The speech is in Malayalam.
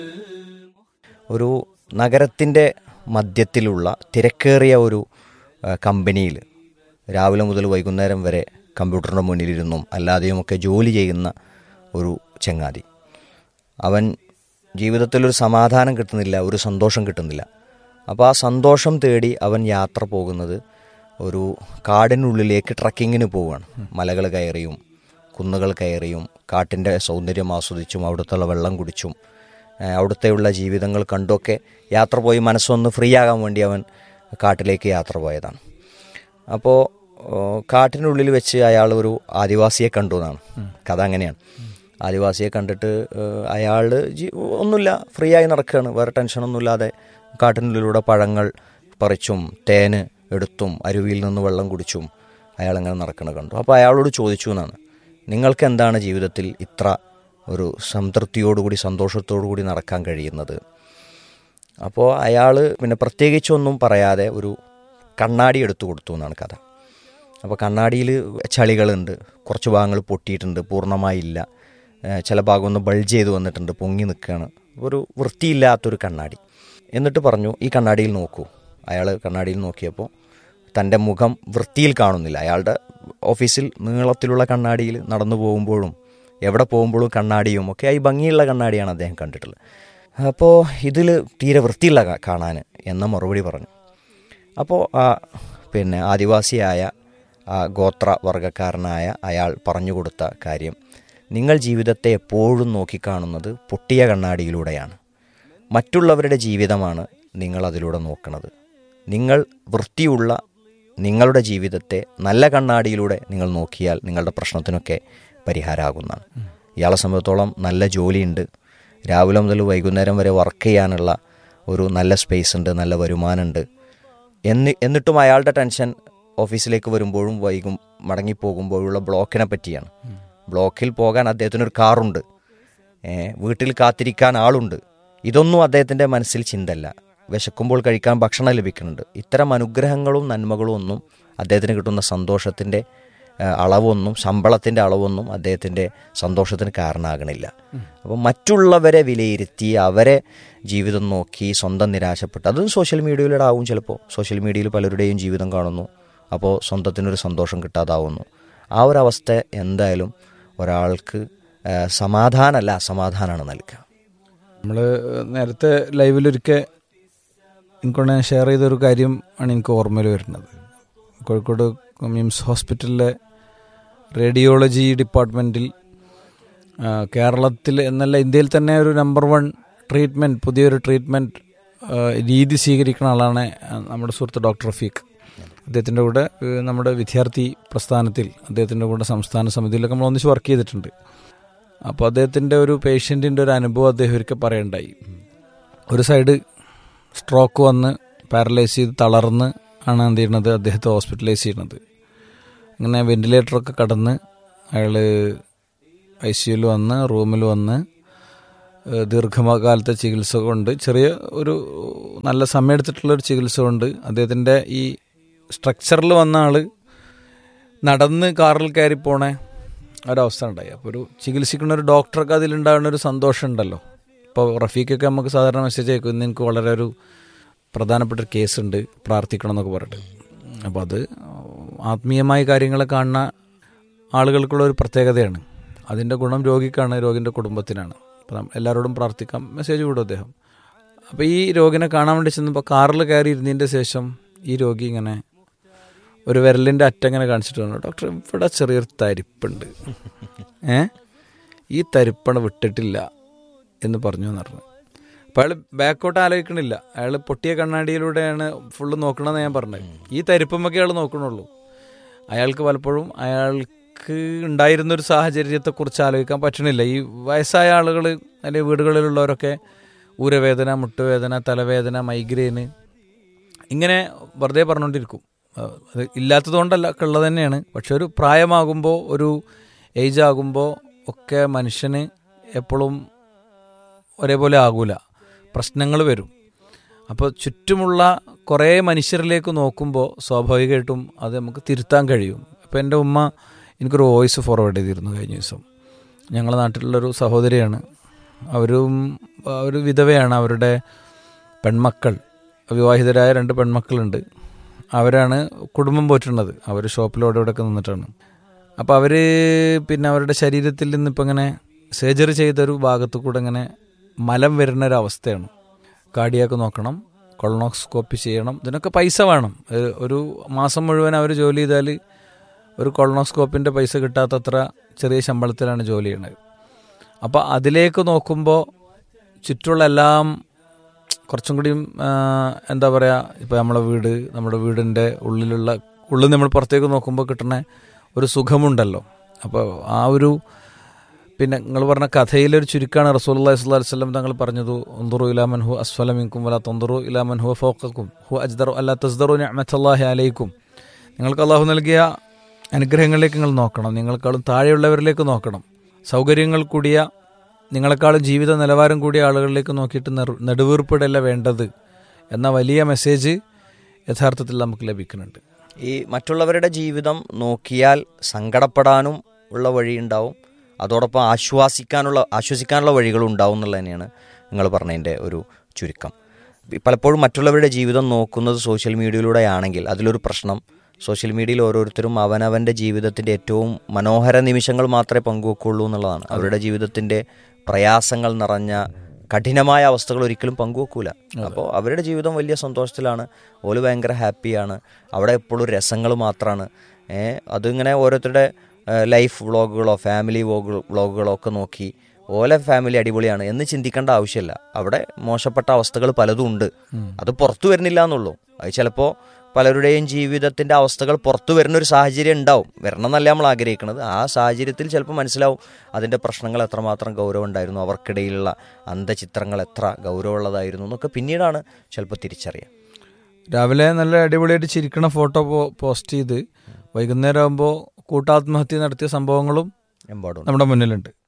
ഒരു നഗരത്തിൻ്റെ മധ്യത്തിലുള്ള തിരക്കേറിയ ഒരു കമ്പനിയിൽ രാവിലെ മുതൽ വൈകുന്നേരം വരെ കമ്പ്യൂട്ടറിൻ്റെ മുന്നിലിരുന്നും അല്ലാതെയുമൊക്കെ ജോലി ചെയ്യുന്ന ഒരു ചങ്ങാതി അവൻ ജീവിതത്തിലൊരു സമാധാനം കിട്ടുന്നില്ല ഒരു സന്തോഷം കിട്ടുന്നില്ല അപ്പോൾ ആ സന്തോഷം തേടി അവൻ യാത്ര പോകുന്നത് ഒരു കാടിനുള്ളിലേക്ക് ട്രക്കിങ്ങിന് പോവുകയാണ് മലകൾ കയറിയും കുന്നുകൾ കയറിയും കാട്ടിൻ്റെ സൗന്ദര്യം ആസ്വദിച്ചും അവിടുത്തെ വെള്ളം കുടിച്ചും ഏഹ് അവിടുത്തെയുള്ള ജീവിതങ്ങൾ കണ്ടൊക്കെ യാത്ര പോയി മനസ്സൊന്ന് ഫ്രീ ആകാൻ വേണ്ടി അവൻ കാട്ടിലേക്ക് യാത്ര പോയതാണ് അപ്പോൾ കാട്ടിനുള്ളിൽ വെച്ച് അയാൾ ഒരു ആദിവാസിയെ കണ്ടു എന്നാണ് കഥ അങ്ങനെയാണ് ആദിവാസിയെ കണ്ടിട്ട് അയാൾ ഒന്നുമില്ല ഫ്രീ ആയി നടക്കുകയാണ് വേറെ ടെൻഷനൊന്നുമില്ലാതെ കാട്ടിനുള്ളിലൂടെ പഴങ്ങൾ പറിച്ചും തേന് എടുത്തും അരുവിയിൽ നിന്ന് വെള്ളം കുടിച്ചും അയാൾ അങ്ങനെ നടക്കുന്നത് കണ്ടു അപ്പോൾ അയാളോട് ചോദിച്ചു എന്നാണ് നിങ്ങൾക്ക് എന്താണ് ജീവിതത്തിൽ ഇത്ര ഒരു സംതൃപ്തിയോടുകൂടി സന്തോഷത്തോടുകൂടി നടക്കാൻ കഴിയുന്നത് അപ്പോൾ അയാൾ പിന്നെ പ്രത്യേകിച്ചൊന്നും പറയാതെ ഒരു കണ്ണാടി എടുത്തു കൊടുത്തു എന്നാണ് കഥ അപ്പോൾ കണ്ണാടിയിൽ ചളികളുണ്ട് കുറച്ച് ഭാഗങ്ങൾ പൊട്ടിയിട്ടുണ്ട് പൂർണ്ണമായില്ല ഏഹ് ചില ഭാഗം ഒന്ന് ബൾജ് ചെയ്ത് വന്നിട്ടുണ്ട് പൊങ്ങി നിൽക്കുകയാണ് ഒരു വൃത്തിയില്ലാത്തൊരു കണ്ണാടി എന്നിട്ട് പറഞ്ഞു ഈ കണ്ണാടിയിൽ നോക്കൂ അയാൾ കണ്ണാടിയിൽ നോക്കിയപ്പോൾ തൻ്റെ മുഖം വൃത്തിയിൽ കാണുന്നില്ല അയാളുടെ ഓഫീസിൽ നീളത്തിലുള്ള കണ്ണാടിയിൽ നടന്നു പോകുമ്പോഴും എവിടെ പോകുമ്പോഴും കണ്ണാടിയും ഒക്കെ ആയി ഭംഗിയുള്ള കണ്ണാടിയാണ് അദ്ദേഹം കണ്ടിട്ടുള്ളത് അപ്പോൾ ഇതിൽ തീരെ വൃത്തിയില്ല കാ- കാണാൻ എന്ന മറുപടി പറഞ്ഞു അപ്പോൾ ആ പിന്നെ ആദിവാസിയായ ആ ഗോത്ര വർഗക്കാരനായ അയാൾ പറഞ്ഞു കൊടുത്ത കാര്യം നിങ്ങൾ ജീവിതത്തെ എപ്പോഴും നോക്കിക്കാണുന്നത് പൊട്ടിയ കണ്ണാടിയിലൂടെയാണ് മറ്റുള്ളവരുടെ ജീവിതമാണ് നിങ്ങൾ അതിലൂടെ നോക്കുന്നത് നിങ്ങൾ വൃത്തിയുള്ള നിങ്ങളുടെ ജീവിതത്തെ നല്ല കണ്ണാടിയിലൂടെ നിങ്ങൾ നോക്കിയാൽ നിങ്ങളുടെ പ്രശ്നത്തിനൊക്കെ പരിഹാരമാകുന്നതാണ് ഇയാളെ സംബന്ധിച്ചോളം നല്ല ജോലിയുണ്ട് രാവിലെ മുതൽ വൈകുന്നേരം വരെ വർക്ക് ചെയ്യാനുള്ള ഒരു നല്ല സ്പേസ് ഉണ്ട് നല്ല വരുമാനമുണ്ട് എന്ന് എന്നിട്ടും അയാളുടെ ടെൻഷൻ ഓഫീസിലേക്ക് വരുമ്പോഴും വൈകും മടങ്ങിപ്പോകുമ്പോഴുള്ള ബ്ലോക്കിനെ പറ്റിയാണ് ബ്ലോക്കിൽ പോകാൻ അദ്ദേഹത്തിനൊരു കാറുണ്ട് ഏ, വീട്ടിൽ കാത്തിരിക്കാൻ ആളുണ്ട് ഇതൊന്നും അദ്ദേഹത്തിൻ്റെ മനസ്സിൽ ചിന്തല്ല വിശക്കുമ്പോൾ കഴിക്കാൻ ഭക്ഷണം ലഭിക്കുന്നുണ്ട് ഇത്തരം അനുഗ്രഹങ്ങളും നന്മകളും ഒന്നും അദ്ദേഹത്തിന് കിട്ടുന്ന സന്തോഷത്തിൻ്റെ ആ, അളവൊന്നും ശമ്പളത്തിൻ്റെ അളവൊന്നും അദ്ദേഹത്തിൻ്റെ സന്തോഷത്തിന് കാരണമാകണില്ല അപ്പം മറ്റുള്ളവരെ വിലയിരുത്തി അവരെ ജീവിതം നോക്കി സ്വന്തം നിരാശപ്പെട്ട് അതും സോഷ്യൽ മീഡിയയിലൂടെ ആവും ചിലപ്പോൾ സോഷ്യൽ മീഡിയയിൽ പലരുടെയും ജീവിതം കാണുന്നു അപ്പോൾ സ്വന്തത്തിനൊരു സന്തോഷം കിട്ടാതാവുന്നു ആ ഒരു അവസ്ഥ എന്തായാലും ഒരാൾക്ക് ആ, സമാധാനമല്ല അസമാധാനമാണ് നൽകുക നമ്മൾ നേരത്തെ ലൈവിലൊരിക്കൽ എനിക്കൊണ്ട് ഞാൻ ഷെയർ ചെയ്തൊരു കാര്യം ആണ് എനിക്ക് ഓർമ്മയിൽ വരുന്നത് കോഴിക്കോട് മിംസ് ഹോസ്പിറ്റലിലെ റേഡിയോളജി ഡിപ്പാർട്ട്മെൻറ്റിൽ കേരളത്തിൽ എന്നല്ല ഇന്ത്യയിൽ തന്നെ ഒരു നമ്പർ വൺ ട്രീറ്റ്മെൻറ്റ് പുതിയൊരു ട്രീറ്റ്മെൻറ്റ് രീതി സ്വീകരിക്കുന്ന ആളാണ് ആ, നമ്മുടെ സുഹൃത്ത് ഡോക്ടർ റഫീഖ് അദ്ദേഹത്തിൻ്റെ കൂടെ ഏഹ്, നമ്മുടെ വിദ്യാർത്ഥി പ്രസ്ഥാനത്തിൽ അദ്ദേഹത്തിൻ്റെ കൂടെ സംസ്ഥാന സമിതിയിലൊക്കെ നമ്മൾ ഒന്നിച്ച് വർക്ക് ചെയ്തിട്ടുണ്ട് അപ്പോൾ അദ്ദേഹത്തിൻ്റെ ഒരു പേഷ്യൻറ്റിൻ്റെ ഒരു അനുഭവം അദ്ദേഹം ഒരിക്കൽ പറയണ്ടായി ഒരു സൈഡ് സ്ട്രോക്ക് വന്ന് പാരലൈസ് ചെയ്ത് തളർന്ന് ആണ് എന്ത് ചെയ്യുന്നത് അദ്ദേഹത്തെ ഹോസ്പിറ്റലൈസ് ചെയ്യുന്നത് അങ്ങനെ വെന്റിലേറ്ററൊക്കെ കടന്ന് അയാൾ ഐ സിയുയിൽ വന്ന് റൂമിൽ വന്ന് ഏഹ് ദീർഘകാലത്തെ ചികിത്സ കൊണ്ട് ചെറിയ ഒരു നല്ല സമയം എടുത്തിട്ടുള്ള ഒരു ചികിത്സ കൊണ്ട് അദ്ദേഹത്തിൻ്റെ ഈ സ്ട്രക്ചറിൽ വന്ന ആൾ നടന്ന് കാറിൽ കയറി പോണേ ഒരവസ്ഥ ഉണ്ടായി അപ്പോൾ ഒരു ചികിത്സിക്കുന്ന ഒരു ഡോക്ടർക്ക് അതിലുണ്ടാകുന്ന ഒരു സന്തോഷം ഉണ്ടല്ലോ ഇപ്പോൾ റഫീഖൊക്കെ നമുക്ക് സാധാരണ മെസ്സേജ് അയക്കും ഇന്ന് എനിക്ക് വളരെ ഒരു പ്രധാനപ്പെട്ട ഒരു കേസ് ഉണ്ട് പ്രാർത്ഥിക്കണം എന്നൊക്കെ പറഞ്ഞിട്ട് അപ്പോൾ അത് ആത്മീയമായ കാര്യങ്ങളെ കാണുന്ന ആളുകൾക്കുള്ള ഒരു പ്രത്യേകതയാണ് അതിൻ്റെ ഗുണം രോഗിക്കാണ് രോഗിൻ്റെ കുടുംബത്തിനാണ് അപ്പോൾ നം- എല്ലാവരോടും പ്രാർത്ഥിക്കാം മെസ്സേജ് വിടും അദ്ദേഹം അപ്പോൾ ഈ രോഗിനെ കാണാൻ വേണ്ടി ചെന്നപ്പോൾ കാറിൽ കയറി ഇരുന്നതിൻ്റെ ശേഷം ഈ രോഗി ഇങ്ങനെ ഒരു വിരലിൻ്റെ അറ്റങ്ങനെ കാണിച്ചിട്ട് പറഞ്ഞു ഡോക്ടർ ഇവിടെ ചെറിയൊരു തരിപ്പുണ്ട് ഏ ഈ തരിപ്പണ വിട്ടിട്ടില്ല എന്ന് പറഞ്ഞു എന്ന് പറഞ്ഞു അപ്പോൾ അയാൾ ബാക്കോട്ട് ആലോചിക്കണില്ല അയാൾ പൊട്ടിയ കണ്ണാടിയിലൂടെയാണ് ഫുള്ള് നോക്കണമെന്ന് ഞാൻ പറഞ്ഞത് ഈ തരിപ്പമ്മൊക്കെ അയാൾ നോക്കണുള്ളൂ അയാൾക്ക് പലപ്പോഴും അയാൾക്ക് ഉണ്ടായിരുന്നൊരു സാഹചര്യത്തെക്കുറിച്ച് ആലോചിക്കാൻ പറ്റണില്ല ഈ വയസ്സായ ആളുകൾ അല്ലെങ്കിൽ വീടുകളിലുള്ളവരൊക്കെ ഊരവേദന മുട്ടുവേദന തലവേദന മൈഗ്രെയിന് ഇങ്ങനെ വെറുതെ പറഞ്ഞുകൊണ്ടിരിക്കും ആ, അത് ഇല്ലാത്തതുകൊണ്ടല്ല ഒക്കെ ഉള്ളത് തന്നെയാണ് പക്ഷെ ഒരു പ്രായമാകുമ്പോൾ ഒരു ഏജ് ആകുമ്പോൾ ഒക്കെ മനുഷ്യന് എപ്പോഴും ഒരേപോലെ ആകൂല പ്രശ്നങ്ങൾ വരും അപ്പോൾ ചുറ്റുമുള്ള കുറേ മനുഷ്യരിലേക്ക് നോക്കുമ്പോൾ സ്വാഭാവികമായിട്ടും അത് നമുക്ക് തിരുത്താൻ കഴിയും ഇപ്പോൾ എൻ്റെ ഉമ്മ എനിക്കൊരു വോയിസ് ഫോർവേഡ് ചെയ്തിരുന്നു കഴിഞ്ഞ ദിവസം ഞങ്ങളുടെ നാട്ടിലുള്ളൊരു സഹോദരിയാണ് അവരും ഒരു വിധവയാണ് അവരുടെ പെൺമക്കൾ വിവാഹിതരായ രണ്ട് പെൺമക്കളുണ്ട് അവരാണ് കുടുംബം പോറ്റുന്നത് അവർ ഷോപ്പിലോടെ ഇവിടെയൊക്കെ നിന്നിട്ടാണ് അപ്പോൾ അവർ പിന്നെ അവരുടെ ശരീരത്തിൽ നിന്ന് ഇപ്പം ഇങ്ങനെ സർജറി ചെയ്തൊരു ഭാഗത്തു കൂടെ ഇങ്ങനെ മലം വരുന്ന ഒരു അവസ്ഥയാണ് കാർഡിയാക്ക് നോക്കണം കൊളോണോസ്കോപ്പി ചെയ്യണം ഇതിനൊക്കെ പൈസ വേണം ഏഹ് ഒരു മാസം മുഴുവൻ അവർ ജോലി ചെയ്താൽ ഒരു കൊളോണോസ്കോപ്പിൻ്റെ പൈസ കിട്ടാത്തത്ര ചെറിയ ശമ്പളത്തിലാണ് ജോലി ചെയ്യുന്നത് അപ്പോൾ അതിലേക്ക് നോക്കുമ്പോൾ ചുറ്റുള്ള എല്ലാം കുറച്ചും കൂടിയും ആ, എന്താ പറയുക ഇപ്പോൾ നമ്മളെ വീട് നമ്മുടെ വീടിൻ്റെ ഉള്ളിലുള്ള ഉള്ളിൽ നമ്മൾ പുറത്തേക്ക് നോക്കുമ്പോൾ കിട്ടുന്ന ഒരു സുഖമുണ്ടല്ലോ അപ്പോൾ ആ ഒരു പിന്നെ നിങ്ങൾ പറഞ്ഞ കഥയിലൊരു ചുരുക്കമാണ് റസൂൽ അള്ളഹി സ്വല്ലാ വല്ലം തങ്ങൾ പറഞ്ഞത് ഒന്തുറു ഇലാമൻ ഹു അസ്ഫലമിൻകും വല തൊന്തുറു ഇലാമൻ ഹു ഫോക്കും ഹു അജ്ദറു അല്ല തസ്ദറു നിഅമത്തല്ലാഹി അലൈക്കും നിങ്ങൾക്ക് അള്ളാഹു നൽകിയ അനുഗ്രഹങ്ങളിലേക്ക് നിങ്ങൾ നോക്കണം നിങ്ങൾക്കാളും താഴെയുള്ളവരിലേക്ക് നോക്കണം സൗകര്യങ്ങൾ കൂടിയ നിങ്ങളെക്കാളും ജീവിത നിലവാരം കൂടിയ ആളുകളിലേക്ക് നോക്കിയിട്ട് നെറു- നെടുവീർപ്പിടല്ല വേണ്ടത് എന്ന വലിയ മെസ്സേജ് യഥാർത്ഥത്തിൽ നമുക്ക് ലഭിക്കുന്നുണ്ട് ഈ മറ്റുള്ളവരുടെ ജീവിതം നോക്കിയാൽ സങ്കടപ്പെടാനും ഉള്ള വഴിയുണ്ടാവും അതോടൊപ്പം ആശ്വാസിക്കാനുള്ള ആശ്വസിക്കാനുള്ള വഴികളും ഉണ്ടാവും എന്നുള്ളത് തന്നെയാണ് നിങ്ങൾ പറഞ്ഞതിൻ്റെ ഒരു ചുരുക്കം ഈ പലപ്പോഴും മറ്റുള്ളവരുടെ ജീവിതം നോക്കുന്നത് സോഷ്യൽ മീഡിയയിലൂടെ ആണെങ്കിൽ അതിലൊരു പ്രശ്നം സോഷ്യൽ മീഡിയയിൽ ഓരോരുത്തരും അവനവൻ്റെ ജീവിതത്തിൻ്റെ ഏറ്റവും മനോഹര നിമിഷങ്ങൾ മാത്രമേ പങ്കുവെക്കുള്ളൂ എന്നുള്ളതാണ് അവരുടെ ജീവിതത്തിൻ്റെ പ്രയാസങ്ങൾ നിറഞ്ഞ കഠിനമായ അവസ്ഥകൾ ഒരിക്കലും പങ്കുവെക്കൂല അപ്പോൾ അവരുടെ ജീവിതം വലിയ സന്തോഷത്തിലാണ് ഓല് ഭയങ്കര ഹാപ്പിയാണ് അവിടെ എപ്പോഴും രസങ്ങൾ മാത്രമാണ് അതിങ്ങനെ ഓരോരുത്തരുടെ ലൈഫ് വ്ളോഗുകളോ ഫാമിലി വ്ളോഗുകളോ ഒക്കെ നോക്കി ഓലെ ഫാമിലി അടിപൊളിയാണ് എന്ന് ചിന്തിക്കേണ്ട ആവശ്യമില്ല അവിടെ മോശപ്പെട്ട അവസ്ഥകൾ പലതും ഉണ്ട് അത് പുറത്തു വരുന്നില്ല എന്നുള്ളൂ അത് ചിലപ്പോൾ പലരുടെയും ജീവിതത്തിൻ്റെ അവസ്ഥകൾ പുറത്തു വരുന്ന ഒരു സാഹചര്യം ഉണ്ടാവും വരണം എന്നല്ല നമ്മൾ ആഗ്രഹിക്കുന്നത് ആ സാഹചര്യത്തിൽ ചിലപ്പോൾ മനസ്സിലാവും അതിൻ്റെ പ്രശ്നങ്ങൾ എത്രമാത്രം ഗൗരവം ഉണ്ടായിരുന്നു അവർക്കിടയിലുള്ള അന്തചിത്രങ്ങൾ എത്ര ഗൗരവമുള്ളതായിരുന്നു എന്നൊക്കെ പിന്നീടാണ് ചിലപ്പോൾ തിരിച്ചറിയാം രാവിലെ നല്ല അടിപൊളിയായിട്ട് ചിരിക്കണ ഫോട്ടോ പോസ്റ്റ് ചെയ്ത് വൈകുന്നേരം ആകുമ്പോൾ കൂട്ടാത്മഹത്യ നടത്തിയ സംഭവങ്ങളും എമ്പാടും നമ്മുടെ മുന്നിലുണ്ട്